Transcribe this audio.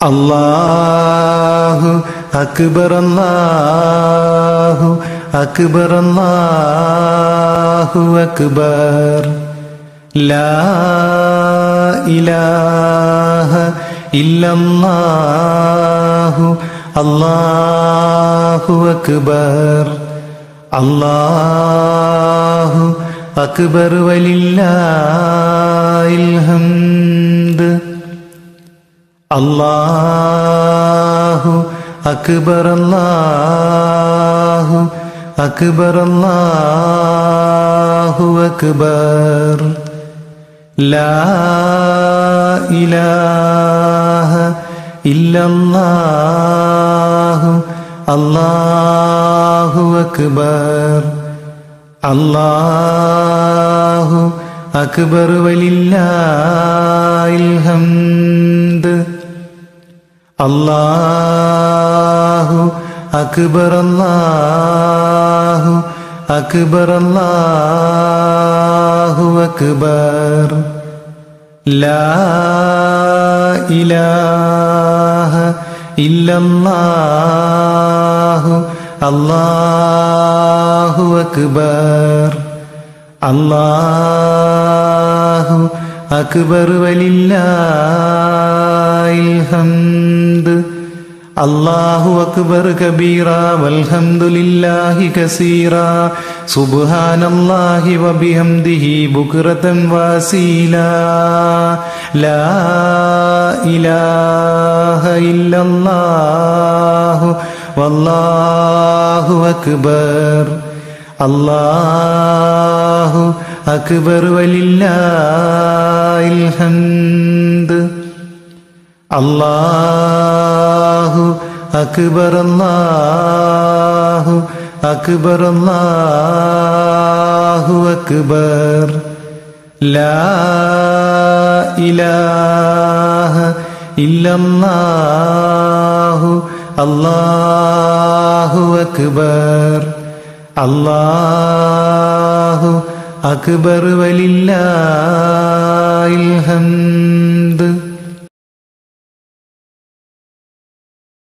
അല്ലാഹു അക്ബർ അല്ലാഹു അക്ബർ അല്ലാഹു അക്ബർ ലാ ഇലാഹ ഇല്ലല്ലാഹു അല്ലാഹു അക്ബർ അല്ലാഹു അക്ബർ വലില്ലാഹിൽ ഹംദ് അല്ലാഹു അക്ബർ അല്ലാഹു അക്ബർ അല്ലാഹു അക്ബർ ലാ ഇലാഹ ഇല്ലല്ലാഹു അല്ലാഹു അക്ബർ അല്ലാഹു അക്ബർ വലില്ലാഹിൽ ഹംദ് അല്ലാഹു അക്ബർ അല്ലാഹു അക്ബർ അല്ലാഹു അക്ബർ ലാ ഇലാഹ ഇല്ലല്ലാഹു അല്ലാഹു അക്ബർ അല്ലാഹു അക്ബർ വലില്ലാഹിൽ ഹംദ് അല്ലാഹു അക്ബർ കബീറ വൽഹംദുലില്ലാഹി കസീറ സുബ്ഹാനല്ലാഹി വബിഹംദിഹി ബുക്റതൻ വാസീല ലാ ഇലാഹ ഇല്ലല്ലാഹു വല്ലാഹു അക്ബർ അല്ലാഹു അക്ബർ വലില്ലാഹിൽ ഹംദ് അല്ലാഹു അക്ബർ അല്ലാഹു അക്ബർ അല്ലാഹു അക്ബർ ലാ ഇലാഹ ഇല്ലല്ലാഹു അല്ലാഹു അക്ബർ അല്ലാഹു അക്ബർ വലില്ലാഹിൽ ഹംദ്